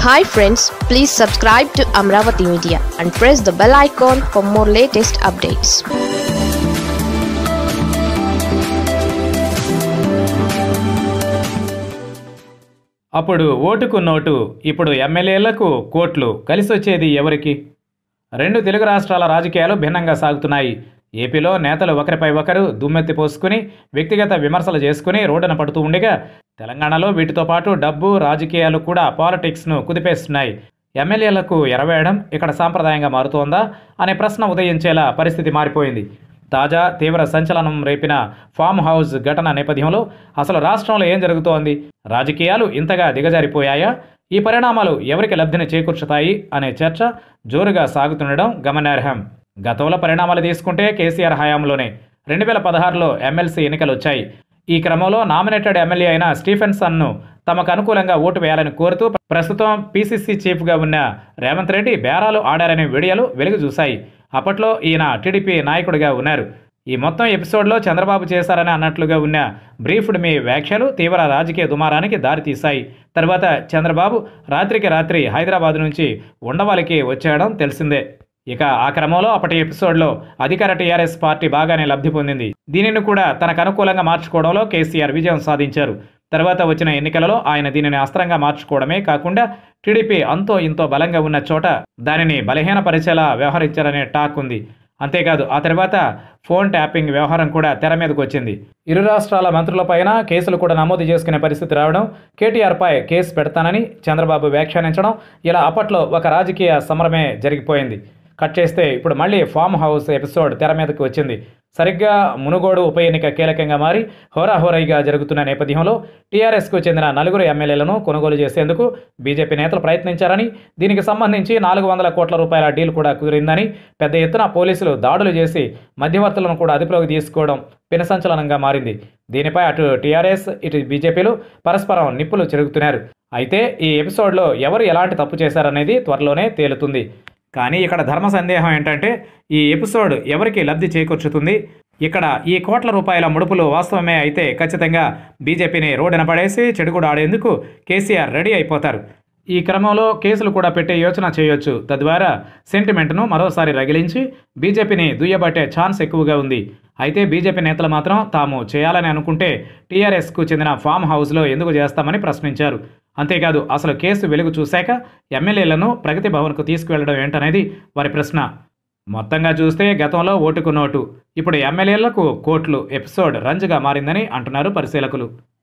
hi friends please subscribe to Amaravati media and press the bell icon for more latest updates అప్పుడు ఓటుకు note ఇప్పుడు ఎమ్మెల్యేలకు కోట్లు కలిసి వచ్చేది ఎవరికి రెండు తెలుగు రాష్ట్రాల రాజకీయాలు భిన్నంగా సాగుతున్నాయి ఏపీలో నేతలు ఒకరిపై ఒకరు దుమ్మెత్తి పోసుకుని వ్యక్తిగత విమర్శలు చేసుకుని రోడ్డున పడుతూ ఉండగా తెలంగాణలో వీటితో పాటు డబ్బు రాజకీయాలు కూడా పాలిటిక్స్ను కుదిపేస్తున్నాయి ఎమ్మెల్యేలకు ఎరవేయడం ఇక్కడ సాంప్రదాయంగా మారుతోందా అనే ప్రశ్న ఉదయించేలా పరిస్థితి మారిపోయింది తాజా తీవ్ర సంచలనం రేపిన ఫామ్ హౌస్ ఘటన నేపథ్యంలో అసలు రాష్ట్రంలో ఏం జరుగుతోంది రాజకీయాలు ఇంతగా దిగజారిపోయాయా ఈ పరిణామాలు ఎవరికి లబ్ధిని చేకూర్చుతాయి అనే చర్చ జోరుగా సాగుతుండడం గమనార్హం గతంలో పరిణామాలు తీసుకుంటే కేసీఆర్ హయాంలోనే రెండు వేల పదహారులో ఎమ్మెల్సీ ఎన్నికలు వచ్చాయి ఈ క్రమంలో నామినేటెడ్ ఎమ్మెల్యే అయిన స్టీఫెన్సన్ను తమకు అనుకూలంగా ఓటు వేయాలని కోరుతూ ప్రస్తుతం పీసీసీ చీఫ్గా ఉన్న రేవంత్ రెడ్డి బేరాలు ఆడారనే వీడియోలు వెలుగు చూశాయి అప్పట్లో ఈయన టీడీపీ నాయకుడిగా ఉన్నారు ఈ మొత్తం ఎపిసోడ్లో చంద్రబాబు చేశారని అన్నట్లుగా ఉన్న బ్రీఫ్డ్ మీ వ్యాఖ్యలు తీవ్ర రాజకీయ దుమారానికి దారితీశాయి తర్వాత చంద్రబాబు రాత్రికి రాత్రి హైదరాబాద్ నుంచి ఉండవల్లికి వచ్చేయడం తెలిసిందే ఇక ఆ క్రమంలో అప్పటి ఎపిసోడ్లో అధికార టీఆర్ఎస్ పార్టీ బాగానే లబ్ధి పొందింది దీనిని కూడా తనకు అనుకూలంగా మార్చుకోవడంలో కేసీఆర్ విజయం సాధించారు తర్వాత వచ్చిన ఎన్నికలలో ఆయన దీనిని అస్త్రంగా మార్చుకోవడమే కాకుండా టీడీపీ అంతో ఇంతో బలంగా ఉన్న చోట దానిని బలహీనపరిచేలా వ్యవహరించారనే టాక్ ఉంది అంతేకాదు ఆ తర్వాత ఫోన్ ట్యాపింగ్ వ్యవహారం కూడా తెర మీదకు వచ్చింది ఇరు రాష్ట్రాల మంత్రులపైన కేసులు కూడా నమోదు చేసుకునే పరిస్థితి రావడం కేటీఆర్పై కేసు పెడతానని చంద్రబాబు వ్యాఖ్యానించడం ఇలా అప్పట్లో ఒక రాజకీయ సమరమే జరిగిపోయింది కట్ చేస్తే ఇప్పుడు మళ్ళీ ఫామ్ హౌస్ ఎపిసోడ్ తెర మీదకి వచ్చింది సరిగ్గా మునుగోడు ఉప ఎన్నిక కీలకంగా మారి హోరాహోరైగా జరుగుతున్న నేపథ్యంలో టీఆర్ఎస్కు చెందిన నలుగురు ఎమ్మెల్యేలను కొనుగోలు చేసేందుకు బీజేపీ నేతలు ప్రయత్నించారని దీనికి సంబంధించి నాలుగు వందల కోట్ల రూపాయల డీల్ కూడా కుదిరిందని పెద్ద ఎత్తున పోలీసులు దాడులు చేసి మధ్యవర్తులను కూడా అదుపులోకి తీసుకోవడం పినసంచలనంగా మారింది దీనిపై అటు టీఆర్ఎస్ ఇటు బీజేపీలు పరస్పరం నిప్పులు చెరుగుతున్నారు అయితే ఈ ఎపిసోడ్లో ఎవరు ఎలాంటి తప్పు చేశారనేది త్వరలోనే తేలుతుంది కానీ ఇక్కడ ధర్మ సందేహం ఏంటంటే ఈ ఎపిసోడ్ ఎవరికి లబ్ధి చేకూర్చుతుంది ఇక్కడ ఈ కోట్ల రూపాయల ముడుపులు వాస్తవమే అయితే ఖచ్చితంగా బీజేపీని రోడ్డున పడేసి చెడుగుడు ఆడేందుకు కేసీఆర్ రెడీ అయిపోతారు ఈ క్రమంలో కేసులు కూడా పెట్టే యోచన చేయొచ్చు తద్వారా సెంటిమెంట్ను మరోసారి రగిలించి బీజేపీని దుయ్యబట్టే ఛాన్స్ ఎక్కువగా ఉంది అయితే బీజేపీ నేతలు మాత్రం తాము చేయాలని అనుకుంటే టీఆర్ఎస్కు చెందిన ఫామ్ హౌస్లో ఎందుకు చేస్తామని ప్రశ్నించారు అంతేకాదు అసలు కేసు వెలుగు చూశాక ఎమ్మెల్యేలను ప్రగతి భవన్కు తీసుకువెళ్లడం ఏంటనేది వారి ప్రశ్న మొత్తంగా చూస్తే గతంలో ఓటుకు నోటు ఇప్పుడు ఎమ్మెల్యేలకు కోట్లు ఎపిసోడ్ రంజుగా మారిందని అంటున్నారు పరిశీలకులు